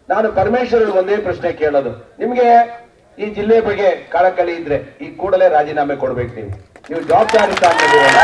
ನಾನು ಪರಮೇಶ್ವರ್ ಒಂದೇ ಪ್ರಶ್ನೆ ಕೇಳೋದು ನಿಮ್ಗೆ ಈ ಜಿಲ್ಲೆ ಬಗ್ಗೆ ಕಳಕಳಿ ಇದ್ರೆ ಈ ಕೂಡಲೇ ರಾಜೀನಾಮೆ ಕೊಡ್ಬೇಕು ನೀವು ನೀವು ಜವಾಬ್ದಾರಿ ಸ್ಥಾನದಲ್ಲಿರೋಲ್ಲ.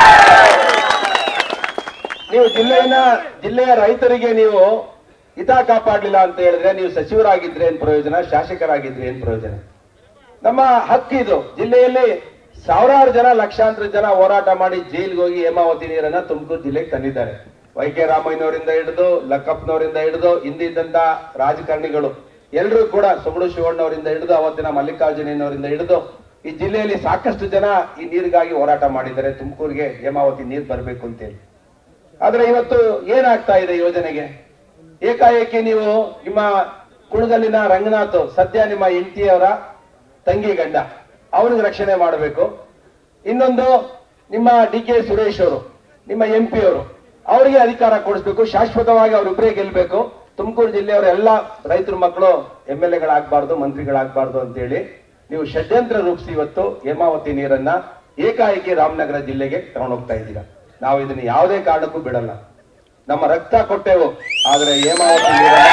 ನೀವು ಜಿಲ್ಲೆಯನ್ನ ಜಿಲ್ಲೆಯ ರೈತರಿಗೆ ನೀವು ಹಿತ ಕಾಪಾಡ್ಲಿಲ್ಲ ಅಂತ ಹೇಳಿದ್ರೆ ನೀವು ಸಚಿವರಾಗಿದ್ರೆ ಏನ್ ಪ್ರಯೋಜನ ಶಾಸಕರಾಗಿದ್ರೆ ಏನ್ ಪ್ರಯೋಜನ ನಮ್ಮ ಹಕ್ಕಿದು ಜಿಲ್ಲೆಯಲ್ಲಿ ಸಾವಿರಾರು ಜನ ಲಕ್ಷಾಂತರ ಜನ ಹೋರಾಟ ಮಾಡಿ ಜೈಲ್ಗೆ ಹೋಗಿ ಹೇಮಾವತಿ ನೀರನ್ನ ತುಮಕೂರು ಜಿಲ್ಲೆಗೆ ತಂದಿದ್ದಾರೆ ವೈ ಕೆ ರಾಮಯ್ಯನವರಿಂದ ಹಿಡಿದು ಲಕ್ಕಪ್ಪನವರಿಂದ ಹಿಡಿದು ಹಿಂದಿದ್ದಂತ ರಾಜಕಾರಣಿಗಳು ಎಲ್ಲರೂ ಕೂಡ ಸುಗುಡು ಶಿವಣ್ಣವರಿಂದ ಹಿಡಿದು ಅವತ್ತಿನ ಮಲ್ಲಿಕಾರ್ಜುನಯ್ಯನವರಿಂದ ಹಿಡಿದು ಈ ಜಿಲ್ಲೆಯಲ್ಲಿ ಸಾಕಷ್ಟು ಜನ ಈ ನೀರಿಗಾಗಿ ಹೋರಾಟ ಮಾಡಿದ್ದಾರೆ ತುಮಕೂರಿಗೆ ಹೇಮಾವತಿ ನೀರು ಬರಬೇಕು ಅಂತೇಳಿ ಆದ್ರೆ ಇವತ್ತು ಏನಾಗ್ತಾ ಇದೆ ಯೋಜನೆಗೆ ಏಕಾಏಕಿ ನೀವು ನಿಮ್ಮ ಕುಣಗಲ್ಲಿನ ರಂಗನಾಥ್ ಸದ್ಯ ನಿಮ್ಮ ಹೆಂಡತಿಯವರ ತಂಗಿ ಗಂಡ ಅವನಿಗೆ ರಕ್ಷಣೆ ಮಾಡಬೇಕು ಇನ್ನೊಂದು ನಿಮ್ಮ ಡಿ ಕೆ ಸುರೇಶ್ ಅವರು ನಿಮ್ಮ ಎಂ ಪಿ ಅವರು ಅವರಿಗೆ ಅಧಿಕಾರ ಕೊಡಿಸ್ಬೇಕು ಶಾಶ್ವತವಾಗಿ ಅವರಿಬ್ಬರೇ ಗೆಲ್ಬೇಕು ತುಮಕೂರು ಜಿಲ್ಲೆಯವರ ಎಲ್ಲ ರೈತರ ಮಕ್ಕಳು ಎಂ ಎಲ್ ಎಗಳಾಗಬಾರ್ದು ಮಂತ್ರಿಗಳಾಗಬಾರ್ದು ಅಂತೇಳಿ ನೀವು ಷಡ್ಯಂತ್ರ ರೂಪಿಸಿ ಇವತ್ತು ಹೇಮಾವತಿ ನೀರನ್ನ ಏಕಾಏಕಿ ರಾಮನಗರ ಜಿಲ್ಲೆಗೆ ತಗೊಂಡೋಗ್ತಾ ಇದ್ದೀರಾ ನಾವು ಇದನ್ನ ಯಾವುದೇ ಕಾರಣಕ್ಕೂ ಬಿಡಲ್ಲ ನಮ್ಮ ರಕ್ತ ಕೊಟ್ಟೆವು ಆದ್ರೆ ಹೇಮಾವತಿ ನೀರನ್ನ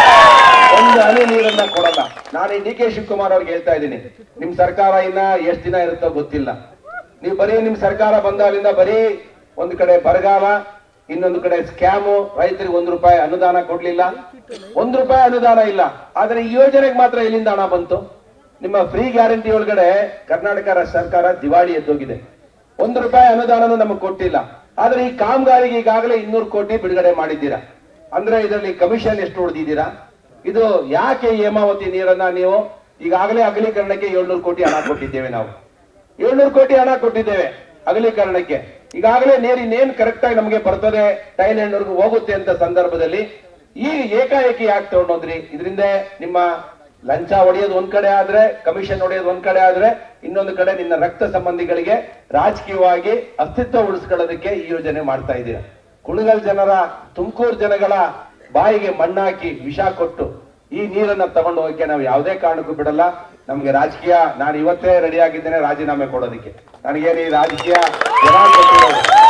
ಒಂದು ಹನಿ ನೀರನ್ನ ಕೊಡಲ್ಲ ನಾನು ಈ ಡಿ ಕೆ ಶಿವಕುಮಾರ್ ಅವ್ರಿಗೆ ಹೇಳ್ತಾ ಇದ್ದೀನಿ ನಿಮ್ ಸರ್ಕಾರ ಇನ್ನ ಎಷ್ಟ್ ದಿನ ಇರುತ್ತೋ ಗೊತ್ತಿಲ್ಲ ನೀವು ಬರೀ ನಿಮ್ ಸರ್ಕಾರ ಬಂದಾಗಲಿಂದ ಬರೀ ಒಂದ್ ಕಡೆ ಬರಗಾಲ ಇನ್ನೊಂದು ಕಡೆ ಸ್ಕ್ಯಾಮು ರೈತರಿಗೆ ಒಂದ್ ರೂಪಾಯಿ ಅನುದಾನ ಕೊಡ್ಲಿಲ್ಲ ಒಂದ್ ರೂಪಾಯಿ ಅನುದಾನ ಇಲ್ಲ ಆದ್ರೆ ಈ ಯೋಜನೆಗೆ ಮಾತ್ರ ಎಲ್ಲಿಂದ ಹಣ ಬಂತು ನಿಮ್ಮ ಫ್ರೀ ಗ್ಯಾರಂಟಿ ಒಳಗಡೆ ಕರ್ನಾಟಕ ರಾಜ್ಯ ಸರ್ಕಾರ ದಿವಾಳಿ ಎದ್ದೋಗಿದೆ ಒಂದು ರೂಪಾಯಿ ಅನುದಾನನೂ ನಮಗೆ ಕೊಟ್ಟಿಲ್ಲ ಆದ್ರೆ ಈ ಕಾಮಗಾರಿಗೆ ಈಗಾಗಲೇ ಇನ್ನೂರು ಕೋಟಿ ಬಿಡುಗಡೆ ಮಾಡಿದ್ದೀರಾ ಅಂದ್ರೆ ಇದರಲ್ಲಿ ಕಮಿಷನ್ ಎಷ್ಟು ಉಳಿದಿದ್ದೀರಾ ಇದು ಯಾಕೆ ಈ ಹೇಮಾವತಿ ನೀರನ್ನ ನೀವು ಈಗಾಗಲೇ ಅಗಲೀಕರಣಕ್ಕೆ ಏಳ್ನೂರು ಕೋಟಿ ಹಣ ಕೊಟ್ಟಿದ್ದೇವೆ ನಾವು ಏಳ್ನೂರು ಕೋಟಿ ಹಣ ಕೊಟ್ಟಿದ್ದೇವೆ ಅಗಲೀಕರಣಕ್ಕೆ ಈಗಾಗಲೇ ನೀರು ಇನ್ನೇನ್ ಕರೆಕ್ಟ್ ಆಗಿ ನಮಗೆ ಬರ್ತದೆ ಥೈಲ್ಯಾಂಡ್ವರೆಗೂ ಹೋಗುತ್ತೆ ಅಂತ ಸಂದರ್ಭದಲ್ಲಿ ಈ ಏಕಾಏಕಿ ಯಾಕೆ ತಗೊಂಡೋದ್ರಿ ಇದರಿಂದ ನಿಮ್ಮ ಲಂಚ ಹೊಡೆಯೋದು ಒಂದ್ ಕಡೆ ಆದ್ರೆ ಕಮಿಷನ್ ಹೊಡೆಯೋದು ಒಂದ್ ಕಡೆ ಆದ್ರೆ ಇನ್ನೊಂದು ಕಡೆ ನಿನ್ನ ರಕ್ತ ಸಂಬಂಧಿಗಳಿಗೆ ರಾಜಕೀಯವಾಗಿ ಅಸ್ತಿತ್ವ ಉಳಿಸ್ಕೊಳ್ಳೋದಕ್ಕೆ ಈ ಯೋಜನೆ ಮಾಡ್ತಾ ಇದ್ದೀರಾ ಕುಣಗಲ್ ಜನರ ತುಮಕೂರು ಜನಗಳ ಬಾಯಿಗೆ ಮಣ್ಣಾಕಿ ವಿಷ ಕೊಟ್ಟು ಈ ನೀರನ್ನ ತಗೊಂಡು ಹೋಗಕ್ಕೆ ನಾವು ಯಾವುದೇ ಕಾರಣಕ್ಕೂ ಬಿಡಲ್ಲ ನಮ್ಗೆ ರಾಜಕೀಯ ನಾನು ಇವತ್ತೇ ರೆಡಿ ಆಗಿದ್ದೇನೆ ರಾಜೀನಾಮೆ ಕೊಡೋದಕ್ಕೆ ನನಗೇನು ಈ ರಾಜಕೀಯ ಜನ ಕೊಟ್ಟಿರೋದು